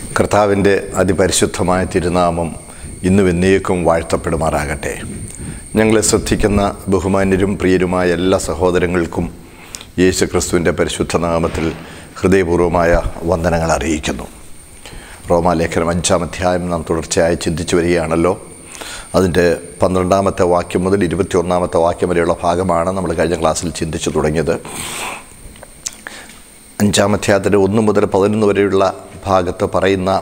കർത്താവിൻ്റെ അതിപരിശുദ്ധമായ തിരുനാമം ഇന്നും എന്നേക്കും വാഴ്ത്തപ്പെടുമാറാകട്ടെ ഞങ്ങളെ ശ്രദ്ധിക്കുന്ന ബഹുമാന്യരും പ്രിയരുമായ എല്ലാ സഹോദരങ്ങൾക്കും യേശു ക്രിസ്തുവിൻ്റെ പരിശുദ്ധ നാമത്തിൽ ഹൃദയപൂർവ്വമായ വന്ദനങ്ങൾ അറിയിക്കുന്നു റോമാലേഖനം അഞ്ചാം അധ്യായം നാം തുടർച്ചയായി ചിന്തിച്ചു വരികയാണല്ലോ അതിൻ്റെ പന്ത്രണ്ടാമത്തെ വാക്യം മുതൽ ഇരുപത്തിയൊന്നാമത്തെ വാക്യം വരെയുള്ള ഭാഗമാണ് നമ്മൾ കഴിഞ്ഞ ക്ലാസ്സിൽ ചിന്തിച്ചു തുടങ്ങിയത് അഞ്ചാം അധ്യായത്തിൻ്റെ ഒന്ന് മുതൽ പതിനൊന്ന് വരെയുള്ള ഭാഗത്ത് പറയുന്ന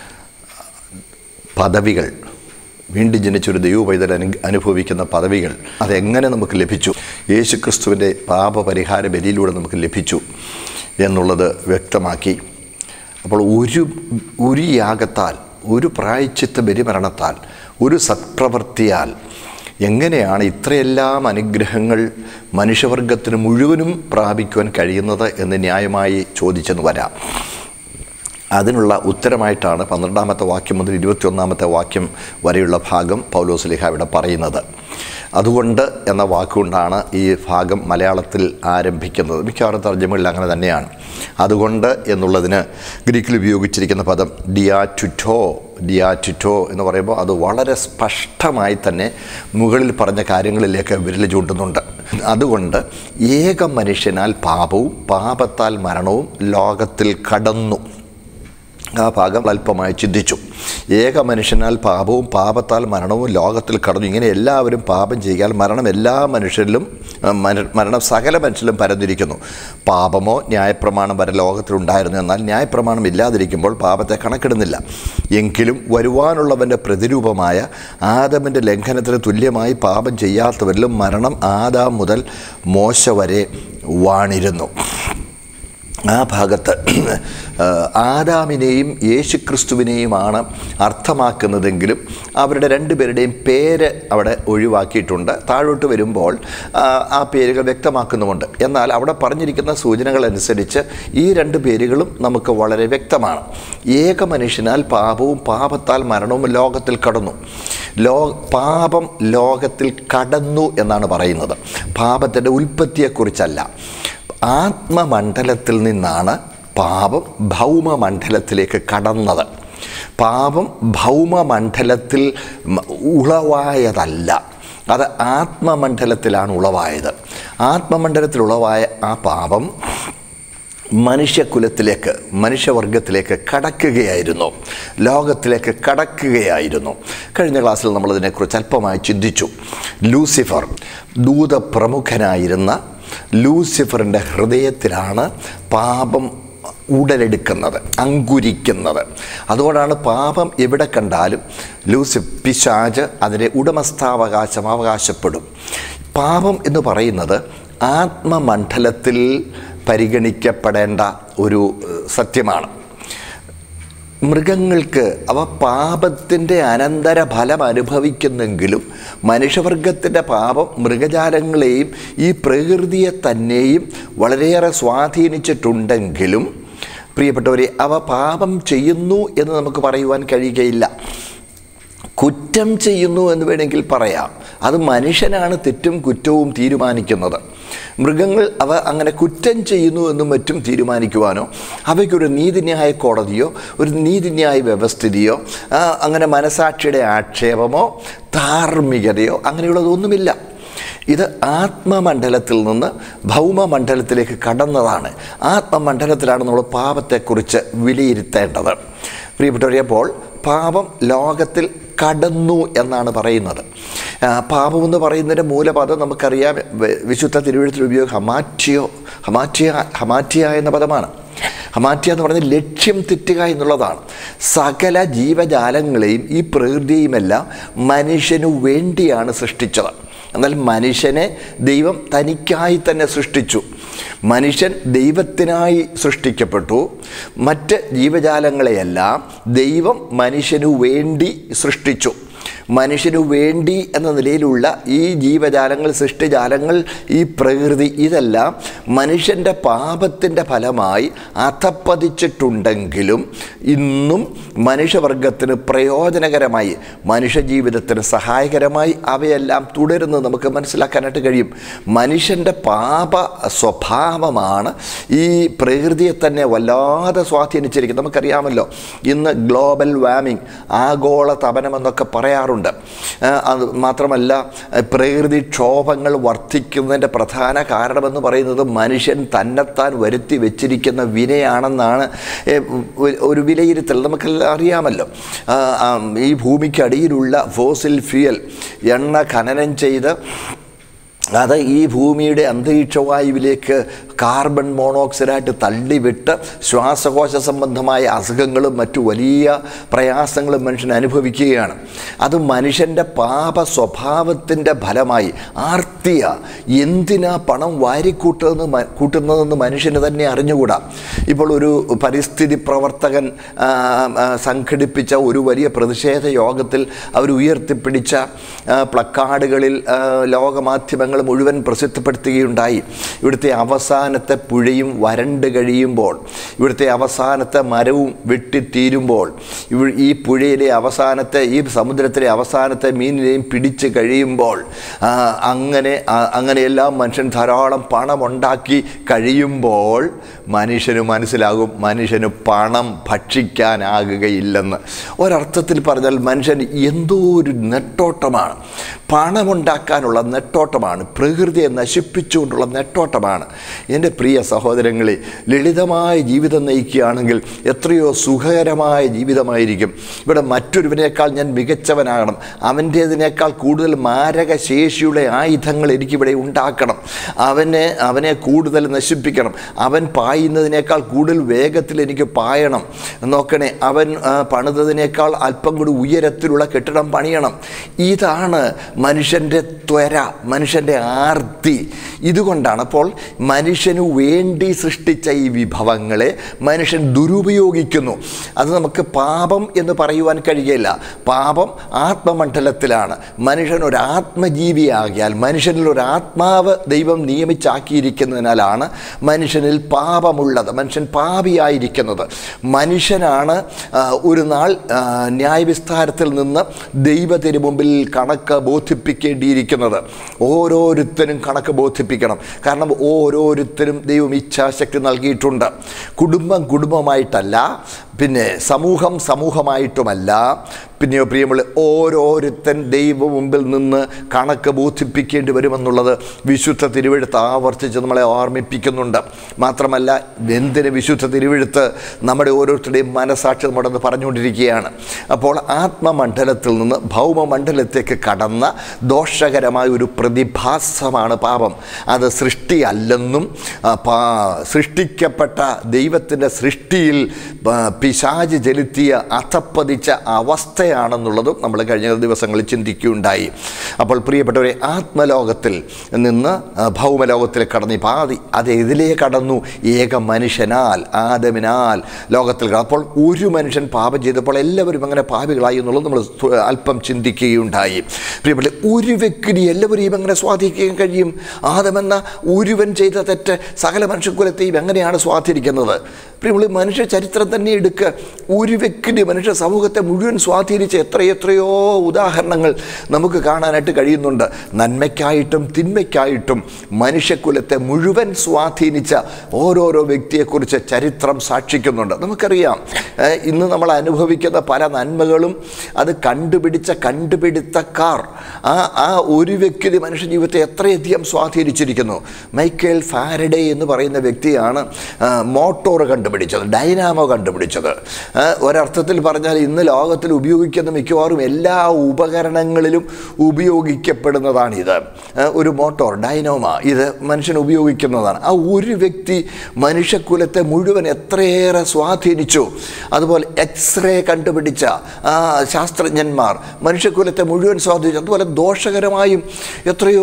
പദവികൾ വീണ്ടും ജനിച്ചൊരു ദൈവ പൈതൽ അനു അനുഭവിക്കുന്ന പദവികൾ അതെങ്ങനെ നമുക്ക് ലഭിച്ചു യേശു ക്രിസ്തുവിൻ്റെ പാപപരിഹാര ബലിയിലൂടെ നമുക്ക് ലഭിച്ചു എന്നുള്ളത് വ്യക്തമാക്കി അപ്പോൾ ഒരു ഒരു യാഗത്താൽ ഒരു പ്രായച്ചിത്ത ബലിമരണത്താൽ ഒരു സത്പ്രവൃത്തിയാൽ എങ്ങനെയാണ് ഇത്രയെല്ലാം അനുഗ്രഹങ്ങൾ മനുഷ്യവർഗത്തിന് മുഴുവനും പ്രാപിക്കുവാൻ കഴിയുന്നത് എന്ന് ന്യായമായി ചോദിച്ചെന്ന് വരാം അതിനുള്ള ഉത്തരമായിട്ടാണ് പന്ത്രണ്ടാമത്തെ വാക്യം മുതൽ ഇരുപത്തിയൊന്നാമത്തെ വാക്യം വരെയുള്ള ഭാഗം പൗലോസ്ലിഹ ഇവിടെ പറയുന്നത് അതുകൊണ്ട് എന്ന വാക്കുകൊണ്ടാണ് ഈ ഭാഗം മലയാളത്തിൽ ആരംഭിക്കുന്നത് മിക്കവാറും തർജ്ജമകളിൽ അങ്ങനെ തന്നെയാണ് അതുകൊണ്ട് എന്നുള്ളതിന് ഗ്രീക്കിൽ ഉപയോഗിച്ചിരിക്കുന്ന പദം ഡിയാറ്റുറ്റോ ഡിയാറ്റുറ്റോ എന്ന് പറയുമ്പോൾ അത് വളരെ സ്പഷ്ടമായി തന്നെ മുകളിൽ പറഞ്ഞ കാര്യങ്ങളിലേക്ക് വിരൽ ചൂണ്ടുന്നുണ്ട് അതുകൊണ്ട് ഏക മനുഷ്യനാൽ പാപവും പാപത്താൽ മരണവും ലോകത്തിൽ കടന്നു ആ ഭാഗം അല്പമായി ചിന്തിച്ചു ഏക മനുഷ്യനാൽ പാപവും പാപത്താൽ മരണവും ലോകത്തിൽ കടന്നു ഇങ്ങനെ എല്ലാവരും പാപം ചെയ്യാൽ മരണം എല്ലാ മനുഷ്യരിലും മരണം സകല മനുഷ്യരിലും പരന്നിരിക്കുന്നു പാപമോ ന്യായപ്രമാണം വരെ ലോകത്തിലുണ്ടായിരുന്നു എന്നാൽ ന്യായപ്രമാണം ഇല്ലാതിരിക്കുമ്പോൾ പാപത്തെ കണക്കിടുന്നില്ല എങ്കിലും വരുവാനുള്ളവൻ്റെ പ്രതിരൂപമായ ആദമിൻ്റെ ലംഘനത്തിന് തുല്യമായി പാപം ചെയ്യാത്തവരിലും മരണം ആദാം മുതൽ മോശ വരെ വാണിരുന്നു ആ ഭാഗത്ത് ആദാമിനെയും യേശുക്രിസ്തുവിനെയുമാണ് അർത്ഥമാക്കുന്നതെങ്കിലും അവരുടെ രണ്ടുപേരുടെയും പേര് അവിടെ ഒഴിവാക്കിയിട്ടുണ്ട് താഴോട്ട് വരുമ്പോൾ ആ പേരുകൾ വ്യക്തമാക്കുന്നുമുണ്ട് എന്നാൽ അവിടെ പറഞ്ഞിരിക്കുന്ന സൂചനകൾ അനുസരിച്ച് ഈ രണ്ട് പേരുകളും നമുക്ക് വളരെ വ്യക്തമാണ് ഏക മനുഷ്യനാൽ പാപവും പാപത്താൽ മരണവും ലോകത്തിൽ കടന്നു ലോ പാപം ലോകത്തിൽ കടന്നു എന്നാണ് പറയുന്നത് പാപത്തിൻ്റെ ഉൽപ്പത്തിയെക്കുറിച്ചല്ല ആത്മമണ്ഡലത്തിൽ നിന്നാണ് പാപം ഭൗമമണ്ഡലത്തിലേക്ക് കടന്നത് പാപം ഭൗമമണ്ഡലത്തിൽ ഉളവായതല്ല അത് ആത്മമണ്ഡലത്തിലാണ് ഉളവായത് ആത്മമണ്ഡലത്തിൽ ഉളവായ ആ പാപം മനുഷ്യകുലത്തിലേക്ക് മനുഷ്യവർഗത്തിലേക്ക് കടക്കുകയായിരുന്നു ലോകത്തിലേക്ക് കടക്കുകയായിരുന്നു കഴിഞ്ഞ ക്ലാസ്സിൽ നമ്മളതിനെക്കുറിച്ച് അല്പമായി ചിന്തിച്ചു ലൂസിഫർ ദൂതപ്രമുഖനായിരുന്ന ലൂസിഫറിൻ്റെ ഹൃദയത്തിലാണ് പാപം ഉടലെടുക്കുന്നത് അങ്കുരിക്കുന്നത് അതുകൊണ്ടാണ് പാപം എവിടെ കണ്ടാലും ലൂസി പിശാജ് അതിൻ്റെ ഉടമസ്ഥാവകാശം അവകാശപ്പെടും പാപം എന്ന് പറയുന്നത് ആത്മമണ്ഡലത്തിൽ പരിഗണിക്കപ്പെടേണ്ട ഒരു സത്യമാണ് മൃഗങ്ങൾക്ക് അവ പാപത്തിൻ്റെ അനന്തര ഫലം അനുഭവിക്കുന്നെങ്കിലും മനുഷ്യവർഗത്തിൻ്റെ പാപം മൃഗജാലങ്ങളെയും ഈ പ്രകൃതിയെ തന്നെയും വളരെയേറെ സ്വാധീനിച്ചിട്ടുണ്ടെങ്കിലും പ്രിയപ്പെട്ടവരെ അവ പാപം ചെയ്യുന്നു എന്ന് നമുക്ക് പറയുവാൻ കഴിയുകയില്ല കുറ്റം ചെയ്യുന്നു എന്ന് വേണമെങ്കിൽ പറയാം അത് മനുഷ്യനാണ് തെറ്റും കുറ്റവും തീരുമാനിക്കുന്നത് മൃഗങ്ങൾ അവ അങ്ങനെ കുറ്റം ചെയ്യുന്നു എന്നും മറ്റും തീരുമാനിക്കുവാനോ അവയ്ക്കൊരു നീതിന്യായ കോടതിയോ ഒരു നീതിന്യായ വ്യവസ്ഥിതിയോ അങ്ങനെ മനസാക്ഷിയുടെ ആക്ഷേപമോ ധാർമ്മികതയോ അങ്ങനെയുള്ളതൊന്നുമില്ല ഇത് ആത്മമണ്ഡലത്തിൽ നിന്ന് ഭൗമമണ്ഡലത്തിലേക്ക് കടന്നതാണ് ആത്മമണ്ഡലത്തിലാണ് നമ്മൾ പാപത്തെക്കുറിച്ച് വിലയിരുത്തേണ്ടത് പ്രിയപ്പെട്ടവരെ അപ്പോൾ പാപം ലോകത്തിൽ കടന്നു എന്നാണ് പറയുന്നത് പാപം എന്ന് പറയുന്നതിൻ്റെ മൂലപദം നമുക്കറിയാം വിശുദ്ധ തിരുവഴുത്തിൽ ഉപയോഗം ഹമാറ്റിയോ ഹമാറ്റിയ ഹമാറ്റിയ എന്ന പദമാണ് ഹമാറ്റിയ എന്ന് പറയുന്നത് ലക്ഷ്യം തെറ്റുക എന്നുള്ളതാണ് സകല ജീവജാലങ്ങളെയും ഈ പ്രകൃതിയുമെല്ലാം മനുഷ്യനു വേണ്ടിയാണ് സൃഷ്ടിച്ചത് എന്നാൽ മനുഷ്യനെ ദൈവം തനിക്കായി തന്നെ സൃഷ്ടിച്ചു മനുഷ്യൻ ദൈവത്തിനായി സൃഷ്ടിക്കപ്പെട്ടു മറ്റ് ജീവജാലങ്ങളെയെല്ലാം ദൈവം മനുഷ്യനു വേണ്ടി സൃഷ്ടിച്ചു മനുഷ്യനു വേണ്ടി എന്ന നിലയിലുള്ള ഈ ജീവജാലങ്ങൾ സൃഷ്ടിജാലങ്ങൾ ഈ പ്രകൃതി ഇതെല്ലാം മനുഷ്യൻ്റെ പാപത്തിൻ്റെ ഫലമായി അധപ്പതിച്ചിട്ടുണ്ടെങ്കിലും ഇന്നും മനുഷ്യവർഗത്തിന് പ്രയോജനകരമായി മനുഷ്യജീവിതത്തിന് സഹായകരമായി അവയെല്ലാം തുടരുന്നത് നമുക്ക് മനസ്സിലാക്കാനായിട്ട് കഴിയും മനുഷ്യൻ്റെ പാപ സ്വഭാവമാണ് ഈ പ്രകൃതിയെ തന്നെ വല്ലാതെ സ്വാധീനിച്ചിരിക്കുന്നത് നമുക്കറിയാമല്ലോ ഇന്ന് ഗ്ലോബൽ വാമിംഗ് ആഗോള തപനമെന്നൊക്കെ പറയാറുണ്ട് ആ, അത് മാത്രമല്ല പ്രകൃതി ക്ഷോഭങ്ങൾ വർദ്ധിക്കുന്നതിൻ്റെ പ്രധാന കാരണമെന്ന് പറയുന്നത് മനുഷ്യൻ തന്നെത്താൻ വരുത്തി വെച്ചിരിക്കുന്ന വിനയാണെന്നാണ് ഏ, ഒരു- ഒരു വിലയിരുത്തൽ നമുക്കെല്ലാം അറിയാമല്ലോ ആ, ആ, ഈ ഭൂമിക്കടിയിലുള്ള ഫോസിൽ ഫ്യൂയൽ എണ്ണ ഖനനം ചെയ്ത് അത് ഈ ഭൂമിയുടെ അന്തരീക്ഷവായുവിലേക്ക് കാർബൺ മോണോക്സൈഡായിട്ട് തള്ളിവിട്ട് ശ്വാസകോശ സംബന്ധമായ അസുഖങ്ങളും മറ്റു വലിയ പ്രയാസങ്ങളും മനുഷ്യൻ അനുഭവിക്കുകയാണ് അത് മനുഷ്യൻ്റെ പാപ സ്വഭാവത്തിൻ്റെ ഫലമായി ആർത്തിയ എന്തിനാ പണം വാരിക്കൂട്ടുന്നതെന്ന് മ- കൂട്ടുന്നതെന്ന് മനുഷ്യന് തന്നെ അറിഞ്ഞുകൂടാ ഇപ്പോൾ ഒരു പരിസ്ഥിതി പ്രവർത്തകൻ ആ, ആ, സംഘടിപ്പിച്ച ഒരു വലിയ പ്രതിഷേധ യോഗത്തിൽ അവർ ഉയർത്തിപ്പിടിച്ച ആ, പ്ലക്കാർഡുകളിൽ ആ, ലോകമാധ്യമങ്ങൾ മുഴുവൻ പ്രസിദ്ധപ്പെടുത്തുകയുണ്ടായി ഇവിടുത്തെ അവസാനത്തെ പുഴയും വരണ്ട് കഴിയുമ്പോൾ ഇവിടുത്തെ അവസാനത്തെ മരവും വെട്ടിത്തീരുമ്പോൾ ഇവ ഈ പുഴയിലെ അവസാനത്തെ ഈ സമുദ്രത്തിലെ അവസാനത്തെ മീനിനെയും പിടിച്ച് കഴിയുമ്പോൾ ആ, അങ്ങനെ ആ, അങ്ങനെയെല്ലാം മനുഷ്യൻ ധാരാളം പണമുണ്ടാക്കി കഴിയുമ്പോൾ മനുഷ്യന് മനസ്സിലാകും മനുഷ്യന് പണം ഭക്ഷിക്കാനാകുകയില്ലെന്ന് ഒരർത്ഥത്തിൽ പറഞ്ഞാൽ മനുഷ്യൻ എന്തോ ഒരു നെട്ടോട്ടമാണ് പണമുണ്ടാക്കാനുള്ള നെട്ടോട്ടമാണ് പ്രകൃതിയെ നശിപ്പിച്ചുകൊണ്ടുള്ള നെട്ടോട്ടമാണ് എൻ്റെ പ്രിയ സഹോദരങ്ങളെ ലളിതമായ ജീവിതം നയിക്കുകയാണെങ്കിൽ എത്രയോ സുഖകരമായ ജീവിതമായിരിക്കും ഇവിടെ മറ്റൊരുവനേക്കാൾ ഞാൻ മികച്ചവനാകണം അവൻ്റേതിനേക്കാൾ കൂടുതൽ മാരക ശേഷിയുള്ള ആയുധങ്ങൾ എനിക്കിവിടെ ഉണ്ടാക്കണം അവനെ അവനെ കൂടുതൽ നശിപ്പിക്കണം അവൻ പായുന്നതിനേക്കാൾ കൂടുതൽ വേഗത്തിൽ എനിക്ക് പായണം നോക്കണേ അവൻ ആ, പണിതതിനേക്കാൾ അല്പം കൂടി ഉയരത്തിലുള്ള കെട്ടിടം പണിയണം ഇതാണ് മനുഷ്യൻ്റെ ത്വര മനുഷ്യൻ്റെ ആർത്തി ഇതുകൊണ്ടാണ് അപ്പോൾ മനുഷ്യനു വേണ്ടി സൃഷ്ടിച്ച ഈ വിഭവങ്ങളെ മനുഷ്യൻ ദുരുപയോഗിക്കുന്നു അത് നമുക്ക് പാപം എന്ന് പറയുവാൻ കഴിയില്ല പാപം ആത്മമണ്ഡലത്തിലാണ് മനുഷ്യൻ ഒരു ആത്മജീവിയാകിയാൽ മനുഷ്യനിൽ ഒരു ആത്മാവ് ദൈവം നിയമിച്ചാക്കിയിരിക്കുന്നതിനാലാണ് മനുഷ്യനിൽ പാപമുള്ളത് മനുഷ്യൻ പാപിയായിരിക്കുന്നത് മനുഷ്യനാണ് ആ, ഒരു നാൾ ആ, ന്യായവിസ്താരത്തിൽ നിന്ന് ദൈവത്തിന് മുമ്പിൽ കണക്ക് ബോധിപ്പിക്കേണ്ടിയിരിക്കുന്നത് ഓരോരുത്തരും കണക്ക് ബോധിപ്പിക്കണം കാരണം ഓരോരുത്തരും ദൈവം ഇച്ഛാശക്തി നൽകിയിട്ടുണ്ട് കുടുംബം കുടുംബമായിട്ടല്ല പിന്നെ സമൂഹം സമൂഹമായിട്ടുമല്ല പിന്നെയോ പ്രിയമുള്ള ഓരോരുത്തൻ ദൈവ മുമ്പിൽ നിന്ന് കണക്ക് ബോധിപ്പിക്കേണ്ടി വരുമെന്നുള്ളത് വിശുദ്ധ തിരുവെഴുത്ത് ആവർത്തിച്ച് നമ്മളെ ഓർമ്മിപ്പിക്കുന്നുണ്ട് മാത്രമല്ല എന്തിന് വിശുദ്ധ തിരുവെഴുത്ത് നമ്മുടെ ഓരോരുത്തരുടെയും മനസാക്ഷി നമ്മുടെ പറഞ്ഞുകൊണ്ടിരിക്കുകയാണ് അപ്പോൾ ആത്മമണ്ഡലത്തിൽ നിന്ന് ഭൗമമണ്ഡലത്തേക്ക് കടന്ന ദോഷകരമായ ഒരു പ്രതിഭാസമാണ് പാപം അത് സൃഷ്ടിയല്ലെന്നും ആ, പാ- സൃഷ്ടിക്കപ്പെട്ട ദൈവത്തിൻ്റെ സൃഷ്ടിയിൽ ആ, പിശാച് ചെലുത്തിയ അധപ്പതിച്ച അവസ്ഥയാണെന്നുള്ളതും നമ്മൾ കഴിഞ്ഞ ദിവസങ്ങളിൽ ചിന്തിക്കുകയുണ്ടായി അപ്പോൾ പ്രിയപ്പെട്ടവരെ ആത്മലോകത്തിൽ നിന്ന് ആ, ഭൗമലോകത്തിൽ കടന്ന് ഈ പാതി അത് എതിലേ കടന്നു ഏക മനുഷ്യനാൽ ആദമിനാൽ ലോകത്തിൽ കടന്നു. അപ്പോൾ ഒരു മനുഷ്യൻ പാപം ചെയ്തപ്പോൾ എല്ലാവരും അങ്ങനെ പാപികളായി എന്നുള്ളത് നമ്മൾ സ്വ- അല്പം ചിന്തിക്കുകയുണ്ടായി പ്രിയപ്പെട്ട ഒരു വ്യക്തി എല്ലാവരെയും എങ്ങനെ സ്വാധീനിക്കാൻ കഴിയും ആദമെന്ന ഒരുവൻ ചെയ്ത തെറ്റ് സകല മനുഷ്യകുലത്തെയും എങ്ങനെയാണ് സ്വാധീനിക്കുന്നത് പ്രിയമുള്ള മനുഷ്യ ചരിത്രം തന്നെ എടുക്കുക ഒരു വ്യക്തി മനുഷ്യ സമൂഹത്തെ മുഴുവൻ സ്വാധീനിച്ച എത്രയെത്രയോ ഉദാഹരണങ്ങൾ നമുക്ക് കാണാനായിട്ട് കഴിയുന്നുണ്ട് നന്മയ്ക്കായിട്ടും തിന്മയ്ക്കായിട്ടും മനുഷ്യകുലത്തെ മുഴുവൻ സ്വാധീനിച്ച ഓരോരോ വ്യക്തിയെക്കുറിച്ച് ചരിത്രം സാക്ഷിക്കുന്നുണ്ട് നമുക്കറിയാം ഏഹ് ഇന്ന് നമ്മൾ അനുഭവിക്കുന്ന പല നന്മകളും അത് കണ്ടുപിടിച്ച കണ്ടുപിടുത്തക്കാർ ആ ആ ഒരു വ്യക്തി മനുഷ്യ ജീവിതത്തെ എത്രയധികം സ്വാധീനിച്ചിരിക്കുന്നു മൈക്കേൽ ഫാരഡേ എന്ന് പറയുന്ന വ്യക്തിയാണ് ആ, മോട്ടോർ കണ്ടുപിടിച്ചത് ഡൈനാമോ കണ്ടുപിടിച്ചത് ആ, ഒരർത്ഥത്തിൽ പറഞ്ഞാൽ ഇന്ന് ലോകത്തിൽ ഉപയോഗിക്കുന്ന മിക്കവാറും എല്ലാ ഉപകരണങ്ങളിലും ഉപയോഗിക്കപ്പെടുന്നതാണിത് ആ, ഒരു മോട്ടോർ ഡൈനോമ ഇത് മനുഷ്യൻ ഉപയോഗിക്കുന്നതാണ് ആ ഒരു വ്യക്തി മനുഷ്യകുലത്തെ മുഴുവൻ എത്രയേറെ സ്വാധീനിച്ചു അതുപോലെ എക്സ്റേ കണ്ടുപിടിച്ച ആ, ശാസ്ത്രജ്ഞന്മാർ മനുഷ്യകുലത്തെ മുഴുവൻ സ്വാധീനിച്ചു അതുപോലെ ദോഷകരമായും എത്രയോ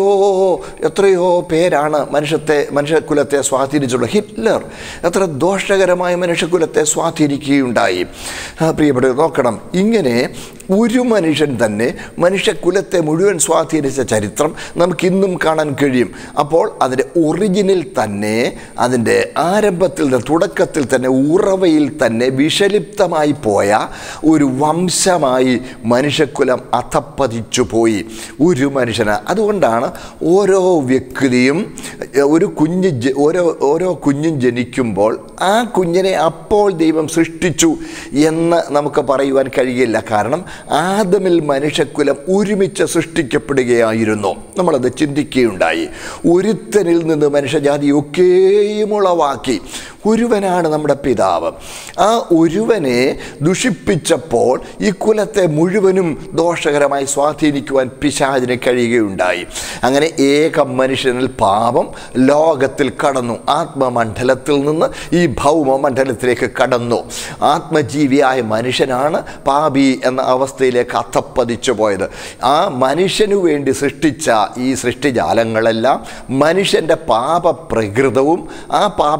എത്രയോ പേരാണ് മനുഷ്യത്തെ മനുഷ്യകുലത്തെ സ്വാധീനിച്ചുള്ളത് ഹിറ്റ്ലർ എത്ര ദോഷകരമായ മനുഷ്യകുലത്തെ സ്വാധീനിക്കുകയുണ്ടായി ആ, പ്രിയപ്പെട്ടവർ നോക്കണം ഇങ്ങനെ ഒരു മനുഷ്യൻ തന്നെ മനുഷ്യകുലത്തെ മുഴുവൻ സ്വാധീനിച്ച ചരിത്രം നമുക്കിന്നും കാണാൻ കഴിയും അപ്പോൾ അതിൻ്റെ ഒറിജിനിൽ തന്നെ അതിൻ്റെ ആരംഭത്തിൽ തന്നെ, തുടക്കത്തിൽ തന്നെ ഉറവയിൽ തന്നെ വിഷലിപ്തമായി പോയ ഒരു വംശമായി മനുഷ്യകുലം അധപ്പതിച്ചു പോയി ഒരു മനുഷ്യന് അതുകൊണ്ടാണ് ഓരോ വ്യക്തിയും എഹ്, ഒരു കുഞ്ഞ് ജ- ഓരോ ഓരോ കുഞ്ഞും ജനിക്കുമ്പോൾ ആ കുഞ്ഞിനെ അപ്പോൾ ദൈവം സൃഷ്ടിച്ചു എന്ന് നമുക്ക് പറയുവാൻ കഴിയില്ല കാരണം ആദമിൽ മനുഷ്യക്കുലം ഒരുമിച്ച് സൃഷ്ടിക്കപ്പെടുകയായിരുന്നു നമ്മളത് ചിന്തിക്കുകയുണ്ടായി ഒരുത്തനിൽ നിന്ന് മനുഷ്യജാതി ഒക്കെയും ഉളവാക്കി ഒരുവനാണ് നമ്മുടെ പിതാവ് ആ ഒരുവനെ ദുഷിപ്പിച്ചപ്പോൾ ഈ കുലത്തെ മുഴുവനും ദോഷകരമായി സ്വാധീനിക്കുവാൻ പിശാചിന് കഴിയുകയുണ്ടായി അങ്ങനെ ഏക മനുഷ്യനിൽ പാപം ലോകത്തിൽ കടന്നു ആത്മമണ്ഡലത്തിൽ നിന്ന് ഈ ഭൗമമണ്ഡലത്തിലേക്ക് കടന്നു ആത്മജീവിയായ മനുഷ്യനാണ് പാപി എന്ന അവസ്ഥയിലേക്ക് അധപ്പതിച്ചു പോയത് ആ മനുഷ്യനു വേണ്ടി സൃഷ്ടിച്ച ഈ സൃഷ്ടിജാലങ്ങളെല്ലാം മനുഷ്യൻ്റെ പാപപ്രകൃതവും ആ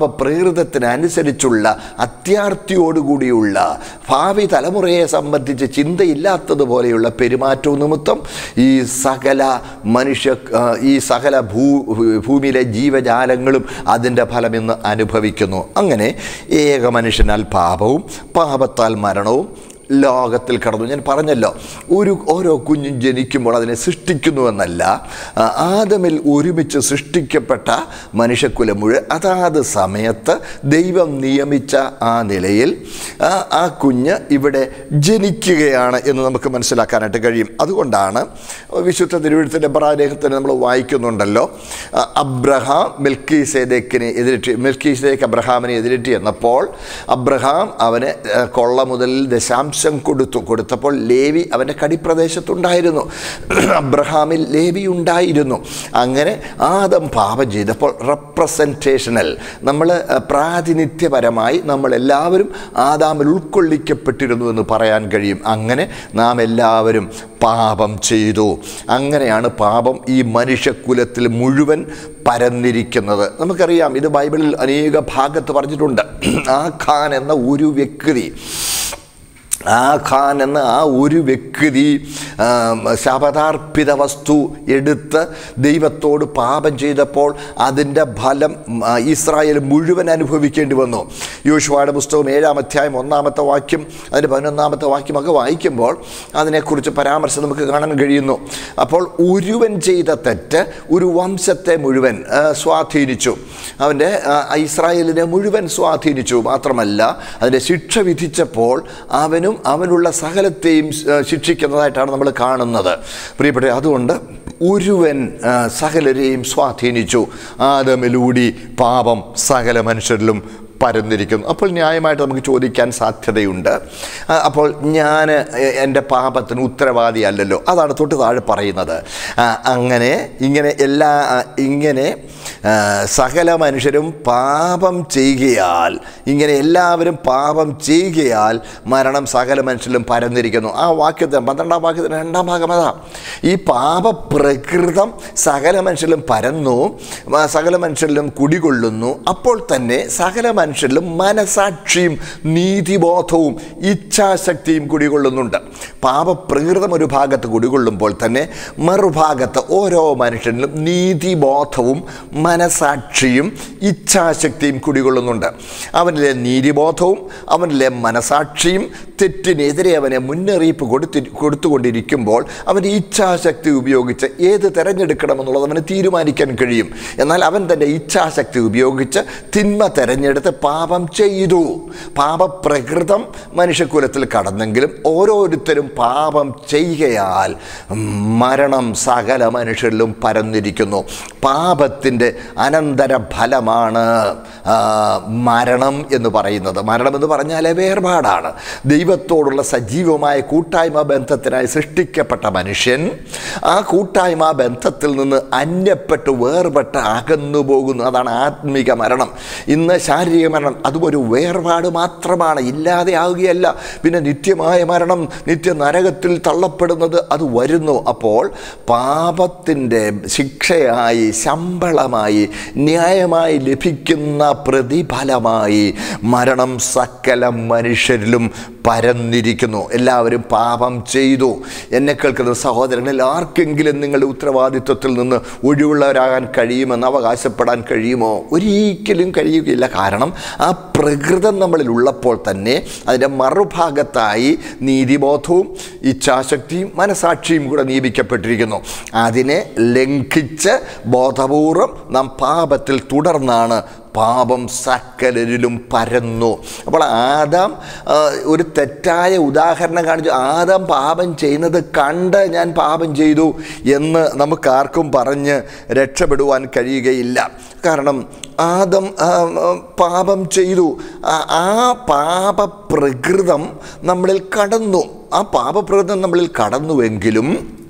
പാപപ്രകൃതത്തിനനുസരിച്ചുള്ള അത്യാർത്തിയോടുകൂടിയുള്ള ഭാവി തലമുറയെ സംബന്ധിച്ച് ചിന്തയില്ലാത്തതുപോലെയുള്ള പെരുമാറ്റവും നിമിത്തം ഈ സകല മനുഷ്യ ആ, ഈ സകല ഭൂ ഭൂമിയിലെ ജീവജാലങ്ങളും അതിൻ്റെ ഫലം ഇന്ന് അനുഭവിക്കുന്നു അങ്ങനെ ഏക മനുഷ്യനാൽ പാപവും പാപത്താൽ മരണവും ലോകത്തിൽ കടന്നു ഞാൻ പറഞ്ഞല്ലോ ഒരു ഓരോ കുഞ്ഞും ജനിക്കുമ്പോൾ അതിനെ സൃഷ്ടിക്കുന്നുവെന്നല്ല ആ, ആദമിൽ ഒരുമിച്ച് സൃഷ്ടിക്കപ്പെട്ട മനുഷ്യക്കുലം മുഴുവൻ അതാത് സമയത്ത് ദൈവം നിയമിച്ച ആ നിലയിൽ ആ, ആ കുഞ്ഞ് ഇവിടെ ജനിക്കുകയാണ് എന്ന് നമുക്ക് മനസ്സിലാക്കാനായിട്ട് കഴിയും അതുകൊണ്ടാണ് വിശുദ്ധ തിരുവഴുത്തിൻ്റെ പ്രാലേഖത്തിന് നമ്മൾ വായിക്കുന്നുണ്ടല്ലോ ആ, അബ്രഹാം മിൽക്കി സേദേക്കിനെ എതിരിട്ട് മിൽക്കി സേദക്ക് അബ്രഹാമിനെ എതിരിട്ട് എന്നപ്പോൾ അബ്രഹാം അവന് ആ, കൊള്ള മുതൽ ദശാംശം കൊടുത്തു കൊടുത്തപ്പോൾ ലേവി അവൻ്റെ കടിപ്രദേശത്തുണ്ടായിരുന്നു അബ്രഹാമിൽ ലേവി ഉണ്ടായിരുന്നു അങ്ങനെ ആദം പാപം ചെയ്തപ്പോൾ റെപ്രസെൻറ്റേഷനൽ നമ്മൾ പ്രാതിനിധ്യപരമായി നമ്മളെല്ലാവരും ആദാമിൽ ഉൾക്കൊള്ളിക്കപ്പെട്ടിരുന്നു എന്ന് പറയാൻ കഴിയും അങ്ങനെ നാം എല്ലാവരും പാപം ചെയ്തു അങ്ങനെയാണ് പാപം ഈ മനുഷ്യകുലത്തിൽ മുഴുവൻ പരന്നിരിക്കുന്നത് നമുക്കറിയാം ഇത് ബൈബിളിൽ അനേക ഭാഗത്ത് പറഞ്ഞിട്ടുണ്ട് ആ ഖാൻ എന്ന ഒരു വ്യക്തി ആ ഖാൻ എന്ന ആ ഒരു വ്യക്തി ആ, ശപഥാർപ്പിത വസ്തു എടുത്ത് ദൈവത്തോട് പാപം ചെയ്തപ്പോൾ അതിൻ്റെ ഫലം ആ, ഇസ്രായേൽ മുഴുവൻ അനുഭവിക്കേണ്ടി വന്നു യോശുവയുടെ പുസ്തകം ഏഴാം അധ്യായം ഒന്നാമത്തെ വാക്യം അതിൻ്റെ പതിനൊന്നാമത്തെ വാക്യമൊക്കെ വായിക്കുമ്പോൾ അതിനെക്കുറിച്ച് പരാമർശം നമുക്ക് കാണാൻ കഴിയുന്നു അപ്പോൾ ഒരുവൻ ചെയ്ത തെറ്റ് ഒരു വംശത്തെ മുഴുവൻ ആ, സ്വാധീനിച്ചു അവൻ്റെ ആ, ഇസ്രായേലിനെ മുഴുവൻ സ്വാധീനിച്ചു മാത്രമല്ല അതിൻ്റെ ശിക്ഷ വിധിച്ചപ്പോൾ അവനും അവനുള്ള സകലത്തെയും ആ, ശിക്ഷിക്കുന്നതായിട്ടാണ് നമ്മൾ കാണുന്നത് പ്രിയപ്പെട്ട അതുകൊണ്ട് ഒരുവൻ ആ, സകലരെയും സ്വാധീനിച്ചു ആദമിലൂടി പാപം സകല മനുഷ്യരിലും പരന്നിരിക്കുന്നു അപ്പോൾ ന്യായമായിട്ട് നമുക്ക് ചോദിക്കാൻ സാധ്യതയുണ്ട് ആ, അപ്പോൾ ഞാൻ എൻ്റെ പാപത്തിന് ഉത്തരവാദിയല്ലല്ലോ അതാണ് തൊട്ട് താഴെ പറയുന്നത് ആ, അങ്ങനെ ഇങ്ങനെ എല്ലാ ആ, ഇങ്ങനെ ആ, സകല മനുഷ്യരും പാപം ചെയ്യുകയാൽ ഇങ്ങനെ എല്ലാവരും പാപം ചെയ്യുകയാൽ മരണം സകല മനുഷ്യരിലും പരന്നിരിക്കുന്നു ആ വാക്യത്തിന് പന്ത്രണ്ടാം വാക്യത്തിന് രണ്ടാം ഭാഗം അതാ ഈ പാപപ്രകൃതം സകല മനുഷ്യരിലും പരന്നു ആ, സകല മനുഷ്യരിലും കുടികൊള്ളുന്നു അപ്പോൾ തന്നെ സകല മനുഷ്യരിലും മനസാക്ഷിയും നീതിബോധവും ഇച്ഛാശക്തിയും കുടികൊള്ളുന്നുണ്ട് പാപപ്രകൃതം ഒരു ഭാഗത്ത് കുടികൊള്ളുമ്പോൾ തന്നെ മറുഭാഗത്ത് ഓരോ മനുഷ്യനിലും നീതിബോധവും മനസാക്ഷിയും ഇച്ഛാശക്തിയും കുടികൊള്ളുന്നുണ്ട് അവനിലെ നീതിബോധവും അവനിലെ മനസാക്ഷിയും തെറ്റിനെതിരെ അവനെ മുന്നറിയിപ്പ് കൊടുത്തി കൊടുത്തുകൊണ്ടിരിക്കുമ്പോൾ അവൻ്റെ ഇച്ഛാശക്തി ഉപയോഗിച്ച് ഏത് തിരഞ്ഞെടുക്കണമെന്നുള്ളത് അവന് തീരുമാനിക്കാൻ കഴിയും എന്നാൽ അവൻ തൻ്റെ ഇച്ഛാശക്തി ഉപയോഗിച്ച് തിന്മ തിരഞ്ഞെടുത്ത് പാപം ചെയ്തു പാപപ്രകൃതം മനുഷ്യകുലത്തിൽ കടന്നെങ്കിലും ഓരോരുത്തരും പാപം ചെയ്യുകയാൽ മരണം സകല മനുഷ്യരിലും പരന്നിരിക്കുന്നു പാപത്തിൻ്റെ അനന്തര ഫലമാണ് ആ, മരണം എന്ന് പറയുന്നത് മരണം എന്ന് പറഞ്ഞാൽ വേർപാടാണ് ദൈവത്തോടുള്ള സജീവമായ കൂട്ടായ്മ ബന്ധത്തിനായി സൃഷ്ടിക്കപ്പെട്ട മനുഷ്യൻ ആ കൂട്ടായ്മ ബന്ധത്തിൽ നിന്ന് അന്യപ്പെട്ട് വേർപെട്ട് അകന്നു പോകുന്നു അതാണ് ആത്മിക മരണം ഇന്ന് ശാരീരിക മരണം അതും ഒരു വേർപാട് മാത്രമാണ് ഇല്ലാതെ ആവുകയല്ല പിന്നെ നിത്യമായ മരണം നിത്യ നരകത്തിൽ തള്ളപ്പെടുന്നത് അത് വരുന്നു അപ്പോൾ പാപത്തിൻ്റെ ശിക്ഷയായി ശമ്പളമായി ന്യായമായി ലഭിക്കുന്ന പ്രതിഫലമായി മരണം സകല മനുഷ്യരിലും പരന്നിരിക്കുന്നു എല്ലാവരും പാപം ചെയ്തു എന്നെ കേൾക്കുന്ന സഹോദരങ്ങളിൽ ആർക്കെങ്കിലും നിങ്ങളുടെ ഉത്തരവാദിത്വത്തിൽ നിന്ന് ഒഴിവുള്ളവരാകാൻ കഴിയുമെന്ന് അവകാശപ്പെടാൻ കഴിയുമോ ഒരിക്കലും കഴിയുകയില്ല കാരണം ആ പ്രകൃതം നമ്മളിൽ ഉള്ളപ്പോൾ തന്നെ അതിൻ്റെ മറുഭാഗത്തായി നീതിബോധവും ഇച്ഛാശക്തിയും മനസാക്ഷിയും കൂടെ നിയമിക്കപ്പെട്ടിരിക്കുന്നു അതിനെ ലംഘിച്ച് ബോധപൂർവം നാം പാപത്തിൽ തുടർന്നാണ് പാപം സകലരിലും പരന്നു അപ്പോൾ ആദാം ആ, ഒരു തെറ്റായ ഉദാഹരണം കാണിച്ചു ആദാം പാപം ചെയ്യുന്നത് കണ്ട് ഞാൻ പാപം ചെയ്തു എന്ന് നമുക്കാർക്കും പറഞ്ഞ് രക്ഷപ്പെടുവാൻ കഴിയുകയില്ല കാരണം ആദം ആ, ആ, പാപം ചെയ്തു ആ- ആ പാപപ്രകൃതം നമ്മളിൽ കടന്നു ആ പാപപ്രകൃതം നമ്മളിൽ കടന്നുവെങ്കിലും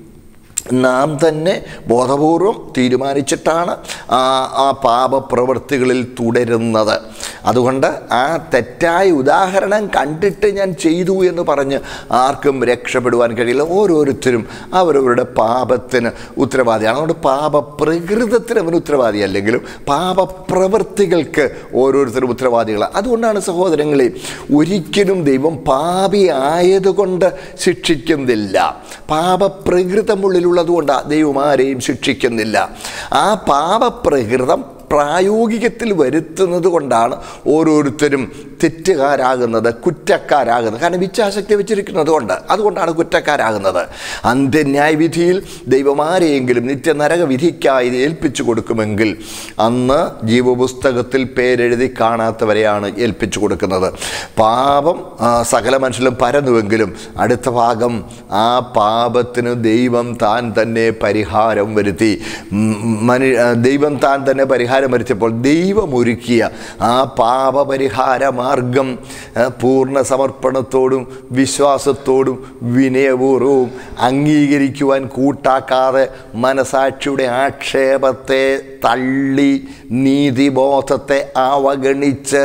നാം തന്നെ ബോധപൂർവം തീരുമാനിച്ചിട്ടാണ് ആ ആ പാപപ്രവൃത്തികളിൽ തുടരുന്നത് അതുകൊണ്ട് ആ തെറ്റായ ഉദാഹരണം കണ്ടിട്ട് ഞാൻ ചെയ്തു എന്ന് പറഞ്ഞ് ആർക്കും രക്ഷപ്പെടുവാൻ കഴിയില്ല ഓരോരുത്തരും അവരവരുടെ പാപത്തിന് ഉത്തരവാദിയാണ് അതുകൊണ്ട് പാപപ്രകൃതത്തിന് അവൻ ഉത്തരവാദിയല്ലെങ്കിലും പാപപ്രവൃത്തികൾക്ക് ഓരോരുത്തരും ഉത്തരവാദികളാണ് അതുകൊണ്ടാണ് സഹോദരങ്ങളെ ഒരിക്കലും ദൈവം പാപി ആയതുകൊണ്ട് ശിക്ഷിക്കുന്നില്ല പാപപ്രകൃതമുള്ളിലുള്ളത് കൊണ്ടാണ് ദൈവം ആരെയും ശിക്ഷിക്കുന്നില്ല ആ പാപപ്രകൃതം പ്രായോഗികത്തിൽ വരുത്തുന്നത് കൊണ്ടാണ് ഓരോരുത്തരും തെറ്റുകാരാകുന്നത് കുറ്റക്കാരാകുന്നത് കാരണം ഇച്ഛാശക്തി വെച്ചിരിക്കുന്നത് കൊണ്ട് അതുകൊണ്ടാണ് കുറ്റക്കാരാകുന്നത് അന്ത്യന്യായവിധിയിൽ ദൈവമാരെയെങ്കിലും നിത്യനരക വിധിക്കായി ഏൽപ്പിച്ചു കൊടുക്കുമെങ്കിൽ അന്ന് ജീവപുസ്തകത്തിൽ പേരെഴുതി കാണാത്തവരെയാണ് ഏൽപ്പിച്ചു കൊടുക്കുന്നത് പാപം ആ, സകല മനുഷ്യരും പരന്നുവെങ്കിലും അടുത്ത ഭാഗം ആ പാപത്തിന് ദൈവം താൻ തന്നെ പരിഹാരം വരുത്തി ഉം, മനു ആ, ദൈവം താൻ തന്നെ പരിഹാരം വരുത്തിയപ്പോൾ ദൈവം ഒരുക്കിയ ആ പാപപരിഹാര മാർഗം ആ, പൂർണ്ണ സമർപ്പണത്തോടും വിശ്വാസത്തോടും വിനയപൂർവവും അംഗീകരിക്കുവാൻ കൂട്ടാക്കാതെ മനസാക്ഷിയുടെ ആക്ഷേപത്തെ തള്ളി നീതിബോധത്തെ അവഗണിച്ച്